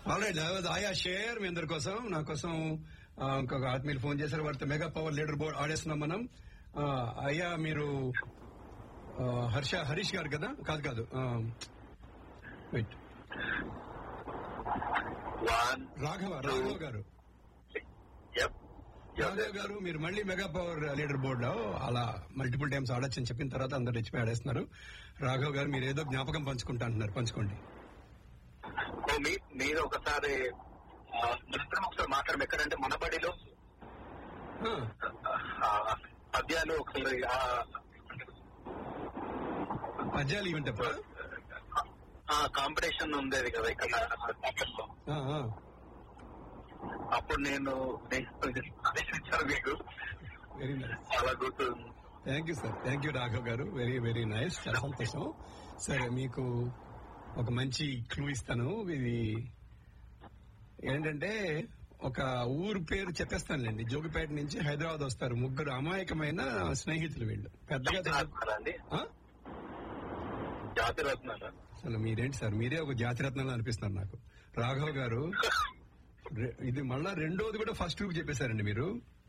Alright ఆయా share మీ అందరి కోసం నా కోసం ఆ, ఇంకొక ఆత్మీయులు ఫోన్ చేశారు వారితో మెగా పవర్ లీడర్ బోర్డ్ ఆడేస్తున్నాం మనం ఆ, అయ్యా మీరు ఆ, హర్ష హరీష్ గారు కదా కాదు కాదు వెయిట్ వన్ రాఘవ రాఘవ గారు ఎప్ రాఘవ్ గారు మీరు మళ్ళీ మెగా పవర్ లీడర్ బోర్డ్ లో అలా మల్టిపుల్ టైమ్స్ ఆడొచ్చు అని చెప్పిన తర్వాత అందరు రెచ్చిపోయి ఆడేస్తున్నారు రాఘవ్ గారు మీరు ఏదో జ్ఞాపకం పంచుకుంటా అంటున్నారు పంచుకోండి ఓ మీ మీరు ఒకసారి ఆ, మనిద్దరం ఒకసారి మాట్లాడము ఎక్కడంటే మన బడిలో ఆ, ఆ, పద్యాలు ఒకసారి ఆ, పద్యాలు ఈవెంట్ అప్పుడు ఆ కాంపిటీషన్ ఉండేది కదా ఇక్కడ కాంపిటీషన్ ఆ, ఆ. అప్పుడు నేను ఆదేశించాను మీకు వెరీ నైస్ చాలా గుర్తు thank you sir thank you Raghav గారు వెరీ వెరీ నైస్ చాలా సంతోషం సరే మీకు ఒక మంచి క్లూ ఇస్తాను ఇది ఏంటంటే ఒక ఊరు పేరు చెప్పేస్తానులేండి జోగిపేట నుంచి హైదరాబాద్ వస్తారు ముగ్గురు అమాయకమైన స్నేహితులు వీళ్ళు పెద్దగా చదువు- రత్నాలా అండి ఆ? జాతి రత్నాలా అసలు మీరేంటి సార్ మీరే ఒక జాతిరత్నాలు అనిపిస్తున్నారు నాకు రాఘవ్ గారు రె- ఇది మళ్ళా రెండోది కూడా ఫస్ట్ గ్రూప్ చెప్పేశారండి మీరు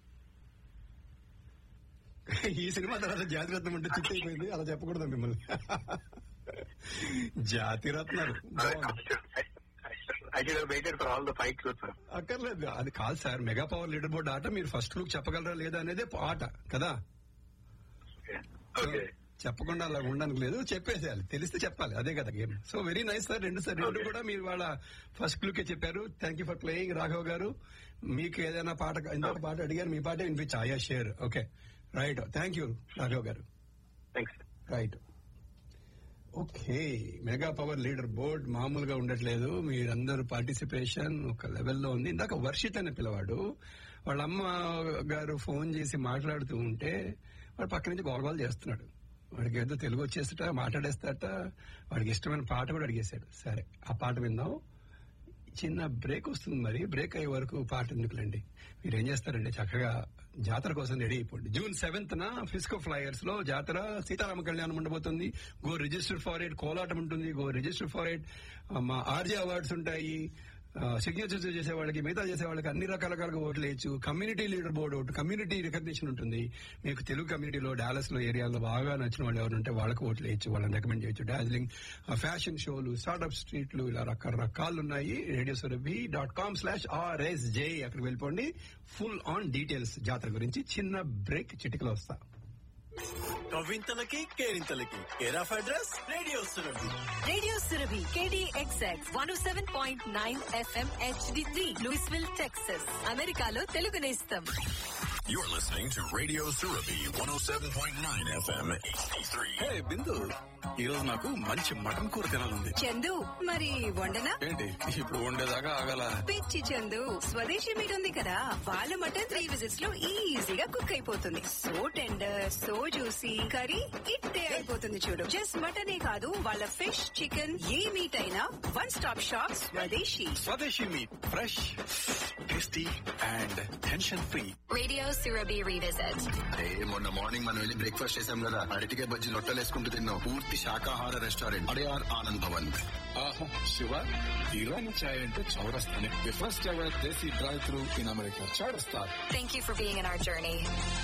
ఈ సినిమా తర్వాత జాతిరత్నం అంటే చిట్ అయిపోయింది అలా చెప్పకూడదు మిమ్మల్ని జాతిరత్నాలు బాగుంది. I should waited for all the five clues sir అక్కర్లేదు అది కాదు sir mega power leader board ఆట మీరు ఫస్ట్ లుక్ చెప్పగలరా లేదా అనేదే ఆట కదా ఓకే చెప్పకుండా అలా ఉండడానికి లేదు చెప్పేసేయాలి తెలిస్తే చెప్పాలి అదే కదా game so very nice sir రెండు సార్ రెండు Okay. కూడా మీరు వాళ్ళ ఫస్ట్ లుకే చెప్పారు thank you for playing Raghav గారు మీకు ఏదైనా పాట ఇంకొక పాట అడిగారు మీ పాట వినిపించా ఆయా share okay right thank you Raghav గారు thanks right okay mega power leader board మామూలుగా ఉండట్లేదు మీరందరూ పార్టిసిపేషన్ ఒక లెవెల్లో ఉంది ఇందాక వర్షిత్ అనే పిల్లవాడు వాళ్ళ అమ్మ గారు ఫోన్ చేసి మాట్లాడుతూ ఉంటే వాడు పక్క నుంచి గోలగోలు చేస్తున్నాడు వాడికి ఏదో తెలుగు వచ్చేస్తట మాట్లాడేస్తాట వాడికి ఇష్టమైన పాట కూడా అడిగేశాడు సరే ఆ పాట విందాం చిన్న బ్రేక్ వస్తుంది మరి బ్రేక్ అయ్యే వరకు పాట ఎందుకులండి మీరు ఏం చేస్తారండి చక్కగా జాతర కోసం రెడీ అయిపోండి జూన్ సెవెంత్ న ఫిస్కో ఫ్లైయర్స్ లో జాతర సీతారామ కళ్యాణం ఉండబోతుంది గో రిజిస్టర్ ఫార్ ఎయిట్ కోలాటం ఉంటుంది గో రిజిస్టర్ ఫార్ ఎయిట్ మా ఆర్జే అవార్డ్స్ ఉంటాయి సిగ్నేచర్స్ చేసే వాళ్ళకి మిగతా చేసే వాళ్ళకి అన్ని రకాలుగా ఓట్లు వేయచ్చు కమ్యూనిటీ లీడర్ బోర్డు ఒకటి కమ్యూనిటీ రికగ్నిషన్ ఉంటుంది మీకు తెలుగు కమ్యూనిటీలో డాలస్ లో ఏరియాలో బాగా నచ్చిన వాళ్ళు ఎవరు ఉంటే వాళ్ళకి ఓట్లు వేయచ్చు వాళ్ళని రికమెండ్ చేయొచ్చు డార్జిలింగ్ ఫ్యాషన్ షోలు స్టార్ట్అప్ స్ట్రీట్లు ఇలా రకరకాలు ఉన్నాయి radio Surabhi dot com slash RSJ అక్కడికి వెళ్ళిపోండి ఫుల్ ఆన్ డీటెయిల్స్ జాతర గురించి చిన్న బ్రేక్ చిటికలో వస్తా కవింతలకి కేరింతలకి care of address radio Surabhi Radio Surabhi, KDXX 107.9 FM HD3, Louisville, Texas. అమెరికాలో తెలుగు నేస్తం You're listening to Radio Surabhi 107.9 FM HD3. హే బిందు ఈ రోజు నాకు మంచి మటన్ కూర తినాలంది చందు మరి వండనా ఏంటి ఇప్పుడు వండేదాకా ఆగాల పిచ్చి చందు స్వదేశీ మీట్ ఉంది కదా వాళ్ళ మటన్ త్రీ విజిట్స్ లో ఈజీగా కుక్ అయిపోతుంది so tender so juicy curry ఇట్టే అయిపోతుంది చూడు జస్ట్ మటనే కాదు వాళ్ళ ఫిష్ చికెన్ ఏ మీట్ అయినా one stop shop Swadeshi Swadeshi meat fresh tasty and tension free Radio Surabhi Revisit. అరే మొన్న మార్నింగ్ మనం వెళ్ళి బ్రేక్ఫాస్ట్ చేసాం కదా అరటికాయ బజ్జీ లొట్టలు వేసుకుంటూ తిన్నాం పూర్తి శాకాహార రెస్టారెంట్ అడియార్ ఆనంద్ భవన్ ఆహా శివ ఇరానీ చాయ్ అంటే చౌరస్తానే the first ever desi drive through in America Chowrastha Thank you for being in our journey.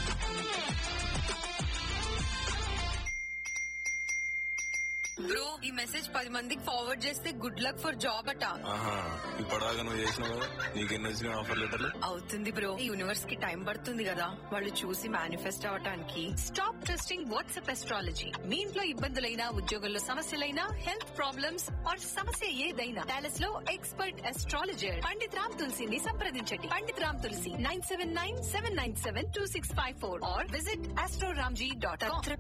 Bro ఈ మెసేజ్ పది మందికి ఫార్వర్డ్ చేస్తే గుడ్ లక్ ఫర్ జాబ్ అట ఆహా ఇప్పటిదాకా నువ్వు చేసినావు కదా నీకెన్ని వచ్చినాయి ఆఫర్ లెటర్లు అవుతుంది బ్రో ఈ యూనివర్స్ కి టైం పడుతుంది కదా వాళ్ళు చూసి మేనిఫెస్ట్ అవటానికి స్టాప్ ట్రస్టింగ్ వాట్సాప్ ఎస్ట్రాలజీ మీ ఇంట్లో ఇబ్బందులైనా ఉద్యోగంలో సమస్యలైనా హెల్త్ ప్రాబ్లమ్స్ ఆర్ సమస్య ఏదైనా డాలస్ లో ఎక్స్పర్ట్ ఎస్ట్రాలజర్ పండిత్ రామ్ తులసిని సంప్రదించండి Pandit Ram Tulasi nine seven nine seven nine seven two six five four or visit Astroramji dot